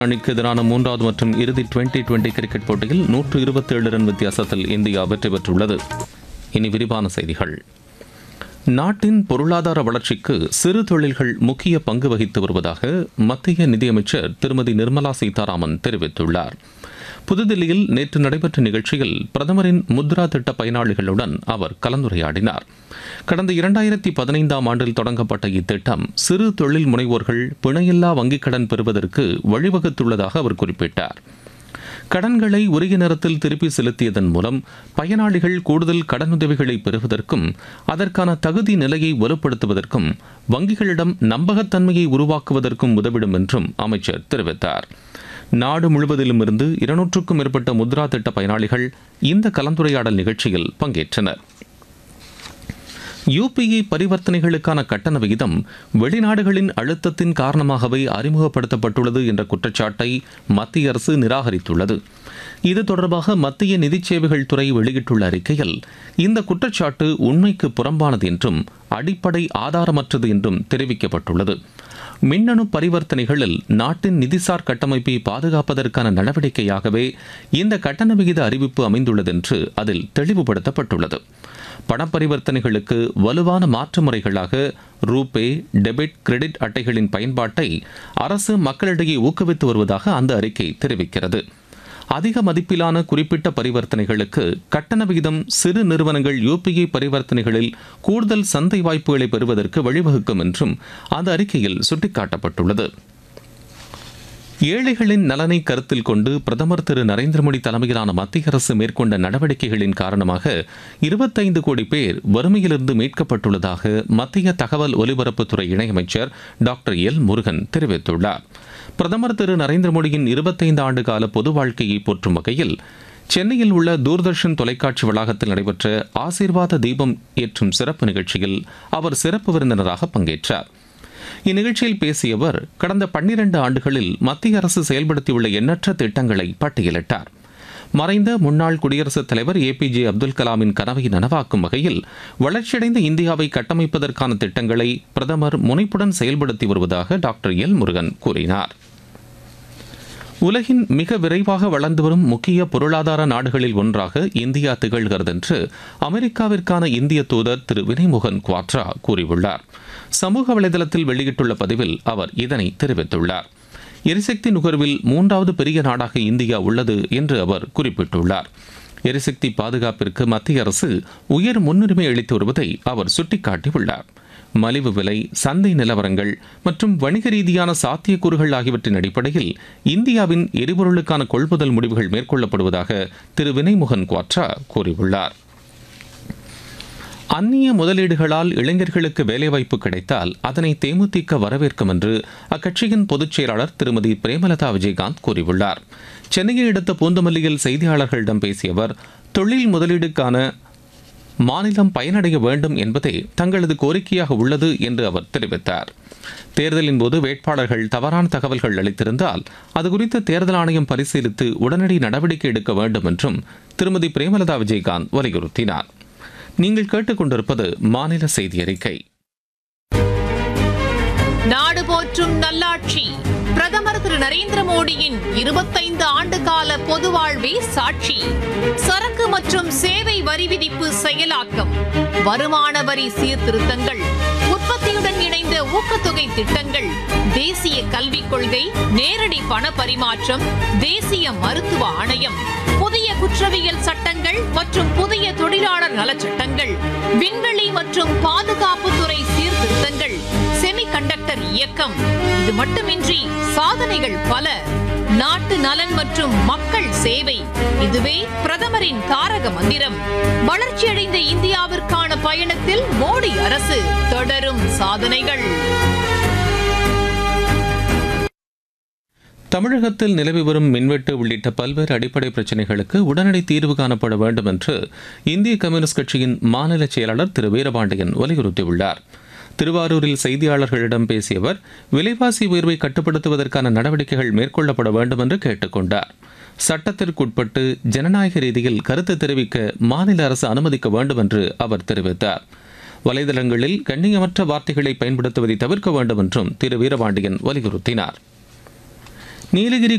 அணிக்கு எதிரான மூன்றாவது மற்றும் இறுதி டுவெண்டி டுவெண்டி கிரிக்கெட் போட்டியில் நூற்று இருபத்தேழு ரன் வித்தியாசத்தில் இந்தியா வெற்றி பெற்றுள்ளது இனி விரிவான செய்திகள் நாட்டின் பொருளாதார வளர்ச்சிக்கு சிறு தொழில்கள் முக்கிய பங்கு வகித்து வருவதாக மத்திய நிதியமைச்சர் திருமதி நிர்மலா சீதாராமன் தெரிவித்துள்ளார் புதுதில்லியில் நேற்று நடைபெற்ற நிகழ்ச்சியில் பிரதமரின் முத்ரா திட்ட பயனாளிகளுடன் அவர் கலந்துரையாடினார் கடந்த இரண்டாயிரத்தி பதினைந்தாம் ஆண்டில் தொடங்கப்பட்ட இத்திட்டம் சிறு தொழில் முனைவோர்கள் பிணையில்லா வங்கிக் கடன் பெறுவதற்கு வழிவகுத்துள்ளதாக அவர் குறிப்பிட்டார் கடன்களை உரிய நேரத்தில் திருப்பி செலுத்தியதன் மூலம் பயனாளிகள் கூடுதல் கடனுதவிகளை பெறுவதற்கும் அதற்கான தகுதி நிலையை வலுப்படுத்துவதற்கும் வங்கிகளிடம் நம்பகத்தன்மையை உருவாக்குவதற்கும் உதவிடும் என்றும் அமைச்சர் தெரிவித்தார் நாடு முழுவதிலும் இருந்து இருநூற்றுக்கும் மேற்பட்ட முத்ரா திட்ட பயனாளிகள் இந்த கலந்துரையாடல் நிகழ்ச்சியில் பங்கேற்றனர் யுபிஐ பரிவர்த்தனைகளுக்கான கட்டண விகிதம் வெளிநாடுகளின் அழுத்தத்தின் காரணமாகவே அறிமுகப்படுத்தப்பட்டுள்ளது என்ற குற்றச்சாட்டை மத்திய அரசு நிராகரித்துள்ளது இது தொடர்பாக மத்திய நிதிச் சேவைகள் துறை வெளியிட்டுள்ள அறிக்கையில் இந்த குற்றச்சாட்டு உண்மைக்கு புறம்பானது என்றும் அடிப்படை ஆதாரமற்றது என்றும் தெரிவிக்கப்பட்டுள்ளது மின்னணு பரிவர்த்தனைகளில் நாட்டின் நிதிசார் கட்டமைப்பை பாதுகாப்பதற்கான நடவடிக்கையாகவே இந்த கட்டண விகித அறிவிப்பு அமைந்துள்ளது என்று அதில் தெளிவுபடுத்தப்பட்டுள்ளது பணப்பரிவர்த்தனைகளுக்கு வலுவான மாற்று முறைகளாக ரூபே டெபிட் கிரெடிட் அட்டைகளின் பயன்பாட்டை அரசு மக்களிடையே ஊக்குவித்து வருவதாக அந்த அறிக்கை தெரிவிக்கிறது அதிக மதிப்பிலான குறிப்பிட்ட பரிவர்த்தனைகளுக்கு கட்டண விகிதம் சிறு நிறுவனங்கள் யூபிஐ பரிவர்த்தனைகளில் கூடுதல் சந்தை வாய்ப்புகளை பெறுவதற்கு வழிவகுக்கும் என்றும் அந்த அறிக்கையில் சுட்டிக்காட்டப்பட்டுள்ளது ஏழைகளின் நலனை கருத்தில் கொண்டு பிரதமர் திரு நரேந்திர மோடி தலைமையிலான மத்திய அரசு மேற்கொண்ட நடவடிக்கைகளின் காரணமாக இருபத்தைந்து கோடி பேர் வறுமையிலிருந்து மீட்கப்பட்டுள்ளதாக மத்திய தகவல் ஒலிபரப்புத்துறை இணையமைச்சர் டாக்டர் எல் முருகன் தெரிவித்துள்ளார் பிரதமர் திரு நரேந்திர மோடியின் இருபத்தைந்து ஆண்டு கால பொது வாழ்க்கையை போற்றும் வகையில் சென்னையில் உள்ள தூர்தர்ஷன் தொலைக்காட்சி வளாகத்தில் நடைபெற்ற ஆசீர்வாத தீபம் ஏற்றும் சிறப்பு நிகழ்ச்சியில் அவர் சிறப்பு விருந்தினராக பங்கேற்றார் இந்நிகழ்ச்சியில் பேசிய அவர் கடந்த பன்னிரண்டு ஆண்டுகளில் மத்திய அரசு செயல்படுத்தியுள்ள எண்ணற்ற திட்டங்களை பட்டியலிட்டார் மறைந்த முன்னாள் குடியரசுத் தலைவர் ஏபிஜே அப்துல் கலாமின் கனவை நனவாக்கும் வகையில் வளர்ச்சியடைந்த இந்தியாவை கட்டமைப்பதற்கான திட்டங்களை பிரதமர் முனைப்புடன் செயல்படுத்தி வருவதாக டாக்டர் எல் முருகன் கூறினார் உலகின் மிக விரைவாக வளர்ந்து வரும் முக்கிய பொருளாதார நாடுகளில் ஒன்றாக இந்தியா திகழ்கிறது என்று அமெரிக்காவிற்கான இந்திய தூதர் திரு வினய்மோகன் குவாட்ரா கூறியுள்ளார் சமூக வலைதளத்தில் வெளியிட்டுள்ள பதிவில் அவர் இதனை தெரிவித்துள்ளார் எரிசக்தி நுகர்வில் மூன்றாவது பெரிய நாடாக இந்தியா உள்ளது என்று அவர் குறிப்பிட்டுள்ளார் எரிசக்தி பாதுகாப்பிற்கு மத்திய அரசு உயர் முன்னுரிமை அளித்து வருவதை அவர் சுட்டிக்காட்டியுள்ளார் மலிவு விலை சந்தை நிலவரங்கள் மற்றும் வணிக ரீதியான சாத்தியக்கூறுகள் ஆகியவற்றின் அடிப்படையில் இந்தியாவின் எரிபொருளுக்கான கொள்முதல் முடிவுகள் மேற்கொள்ளப்படுவதாக திரு வினய்மோகன் குவாட்ரா கூறியுள்ளார் அந்நிய முதலீடுகளால் இளைஞர்களுக்கு வேலைவாய்ப்பு கிடைத்தால் அதனை தேமுதிக வரவேற்கும் என்று அக்கட்சியின் பொதுச் செயலாளர் திருமதி பிரேமலதா விஜயகாந்த் கூறியுள்ளார் சென்னையை அடுத்த பூந்தமல்லியில் செய்தியாளர்களிடம் பேசிய அவர் தொழில் முதலீடுக்கான மாநிலம் பயனடைய வேண்டும் என்பதே தங்களது கோரிக்கையாக உள்ளது என்று அவர் தெரிவித்தார் தேர்தலின் போது வேட்பாளர்கள் தவறான தகவல்கள் அளித்திருந்தால் அது குறித்து தேர்தல் ஆணையம் பரிசீலித்து உடனடி நடவடிக்கை எடுக்க வேண்டும் என்றும் திருமதி பிரேமலதா விஜயகாந்த் வலியுறுத்தினார் நீங்கள் கேட்டுக்கொண்டிருப்பது மாநில செய்தி அறிக்கை நாடு போற்றும் நல்லாட்சி பிரதமர் திரு நரேந்திர மோடியின் இருபத்தைந்து ஆண்டு கால பொது வாழ்வே சாட்சி சரக்கு மற்றும் சேவை வரி விதிப்பு செயலாக்கம் வருமான வரி சீர்திருத்தங்கள் உற்பத்தியுடன் இணைந்த ஊக்கத்தொகை திட்டங்கள் தேசிய கல்விக் கொள்கை நேரடி பண பரிமாற்றம் தேசிய மருத்துவ ஆணையம் புதிய குற்றவியல் சட்டங்கள் மற்றும் புதிய தொழிலாளர் நலச்சட்டங்கள் விண்வெளி மற்றும் பாதுகாப்புத்துறை சீர்திருத்தங்கள் செமிகண்டக்டர் இயக்கம் இது மட்டுமின்றி சாதனைகள் பல நாட்டு நலன் மற்றும் மக்கள் சேவை இதுவே பிரதமரின் தாரக மந்திரம் வளர்ச்சியடைந்த இந்தியாவிற்கான பயணத்தில் மோடி அரசு தொடரும் சாதனைகள் தமிழகத்தில் நிலவி வரும் மின்வெட்டு உள்ளிட்ட பல்வேறு அடிப்படை பிரச்சினைகளுக்கு உடனடி தீர்வு காணப்பட வேண்டும் என்று இந்திய கம்யூனிஸ்ட் கட்சியின் மாநில செயலாளர் திரு வீரபாண்டியன் வலியுறுத்தியுள்ளார் திருவாரூரில் செய்தியாளர்களிடம் பேசிய அவர் விலைவாசி உயர்வை கட்டுப்படுத்துவதற்கான நடவடிக்கைகள் மேற்கொள்ளப்பட வேண்டும் என்று கேட்டுக்கொண்டார் சட்டத்திற்குட்பட்டு ஜனநாயக ரீதியில் கருத்து தெரிவிக்க மாநில அரசு அனுமதிக்க வேண்டும் என்று அவர் தெரிவித்தார் வலைதளங்களில் கண்ணியமற்ற வார்த்தைகளை பயன்படுத்துவதை தவிர்க்க வேண்டும் என்றும் திரு வீரபாண்டியன் வலியுறுத்தினார் நீலகிரி